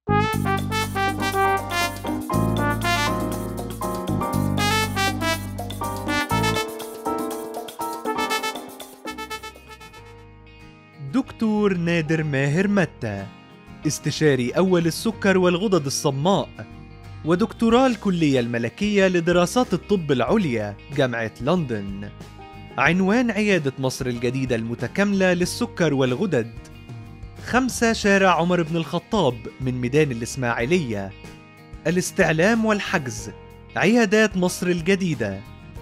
دكتور نادر ماهر متى استشاري أول السكر والغدد الصماء ودكتوراه الكلية الملكية لدراسات الطب العليا جامعة لندن عنوان عيادة مصر الجديدة المتكاملة للسكر والغدد خمسة شارع عمر بن الخطاب من ميدان الإسماعيلية الاستعلام والحجز عيادات مصر الجديدة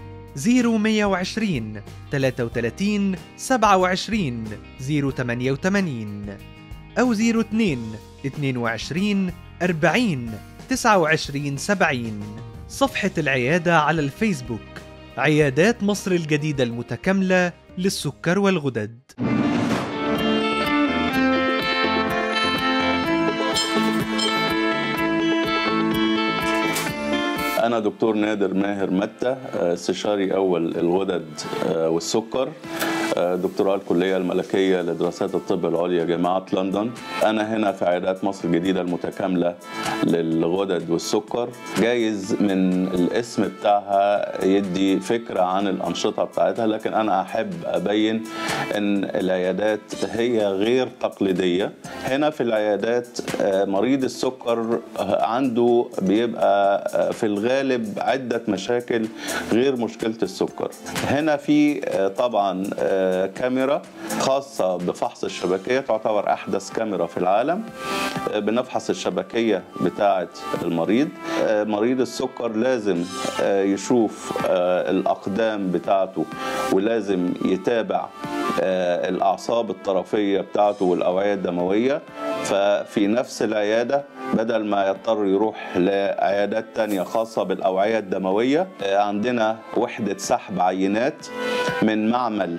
0120 33 27 088 أو 02 22 40 29 70 صفحة العيادة على الفيسبوك عيادات مصر الجديدة المتكاملة للسكر والغدد أنا دكتور نادر ماهر متى استشاري أول الغدد والسكر دكتوراه الكلية الملكية لدراسات الطب العليا جامعة لندن أنا هنا في عيادات مصر الجديدة المتكاملة للغدد والسكر جايز من الاسم بتاعها يدي فكرة عن الأنشطة بتاعتها لكن أنا أحب أبين أن العيادات هي غير تقليدية هنا في العيادات مريض السكر عنده بيبقى في الغالب عدة مشاكل غير مشكلة السكر هنا في طبعا كاميرا خاصة بفحص الشبكية تعتبر أحدث كاميرا في العالم بنفحص الشبكية بتاعة المريض مريض السكر لازم يشوف الأقدام بتاعته ولازم يتابع الأعصاب الطرفية بتاعته والأوعية الدموية ففي نفس العيادة بدل ما يضطر يروح لعيادات تانية خاصة بالأوعية الدموية عندنا وحدة سحب عينات من معمل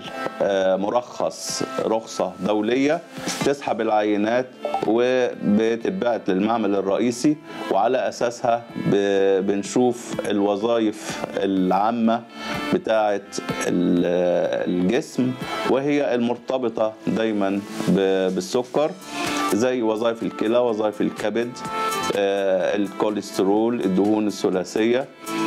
مرخص رخصة دولية تسحب العينات وبتتبعت للمعمل الرئيسي وعلى أساسها بنشوف الوظائف العامة بتاعة الجسم وهي المرتبطة دايما بالسكر زي وظائف الكلى وظائف الكبد الكوليسترول الدهون الثلاثية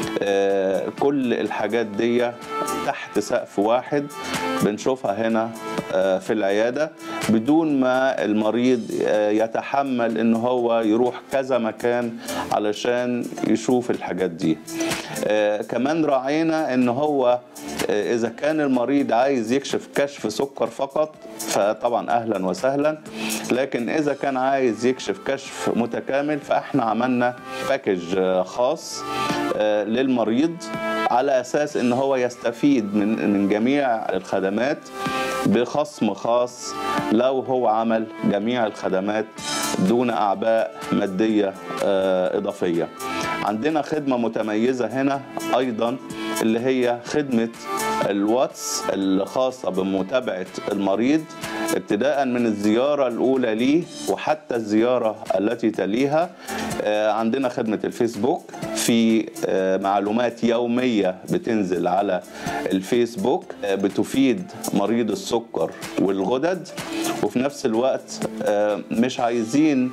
كل الحاجات دي تحت سقف واحد بنشوفها هنا في العيادة بدون ما المريض يتحمل ان هو يروح كذا مكان علشان يشوف الحاجات دي كمان راعينا ان هو اذا كان المريض عايز يكشف كشف سكر فقط فطبعا اهلا وسهلا لكن اذا كان عايز يكشف كشف متكامل فاحنا عملنا باكج خاص للمريض على اساس ان هو يستفيد من من جميع الخدمات بخصم خاص لو هو عمل جميع الخدمات دون اعباء ماديه اضافيه عندنا خدمه متميزه هنا ايضا اللي هي خدمه الواتس الخاصه بمتابعه المريض ابتداء من الزيارة الأولى ليه وحتى الزيارة التي تليها عندنا خدمة الفيسبوك في معلومات يومية بتنزل على الفيسبوك بتفيد مريض السكر والغدد وفي نفس الوقت مش عايزين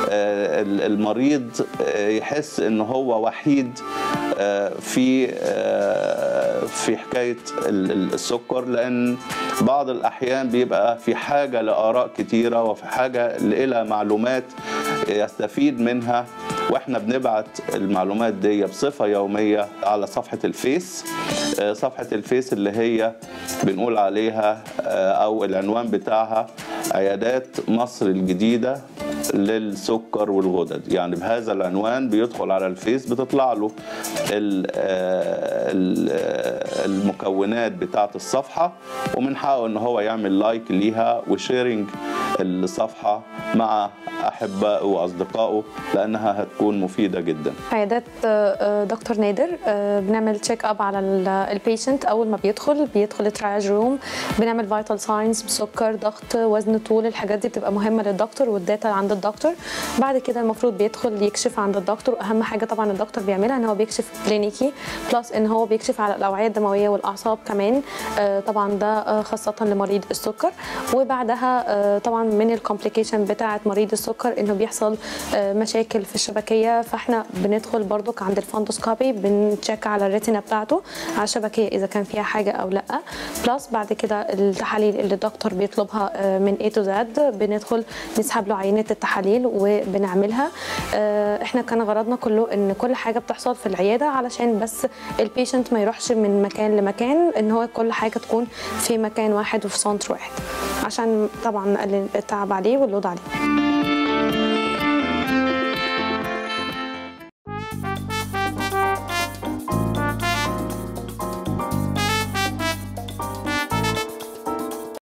المريض يحس ان هو وحيد في في حكايه السكر لان بعض الاحيان بيبقى في حاجه لاراء كتيره وفي حاجه الى معلومات يستفيد منها واحنا بنبعت المعلومات دي بصفه يوميه على صفحه الفيس صفحه الفيس اللي هي بنقول عليها او العنوان بتاعها عيادات مصر الجديده للسكر والغدد يعني بهذا العنوان بيدخل على الفيس بتطلع له المكونات بتاعه الصفحه ومن حقه ان هو يعمل لايك ليها وشيرنج الصفحه مع احبائه واصدقائه لانها هتكون مفيده جدا عيادات دكتور نادر بنعمل تشيك اب على البيشنت اول ما بيدخل بيدخل تراج روم بنعمل فيتال ساينز بسكر ضغط وزن طول الحاجات دي بتبقى مهمه للدكتور والداتا عند الدكتور بعد كده المفروض بيدخل يكشف عند الدكتور اهم حاجه طبعا الدكتور بيعملها ان هو بيكشف كلينيكي بلس ان هو بيكشف على الاوعيه الدمويه والاعصاب كمان طبعا ده خاصه لمريض السكر وبعدها طبعا طبعا من الكومبليكيشن بتاعه مريض السكر انه بيحصل آه، مشاكل في الشبكيه فاحنا بندخل برضك عند الفاندوسكوبي بنتشيك على الريتنا بتاعته على الشبكيه اذا كان فيها حاجه او لا بلس بعد كده التحاليل اللي الدكتور بيطلبها آه، من A to Z بندخل نسحب له عينات التحاليل وبنعملها آه، احنا كان غرضنا كله ان كل حاجه بتحصل في العياده علشان بس البيشنت ما يروحش من مكان لمكان ان هو كل حاجه تكون في مكان واحد وفي سنتر واحد عشان طبعا نقلل التعب عليه واللود عليه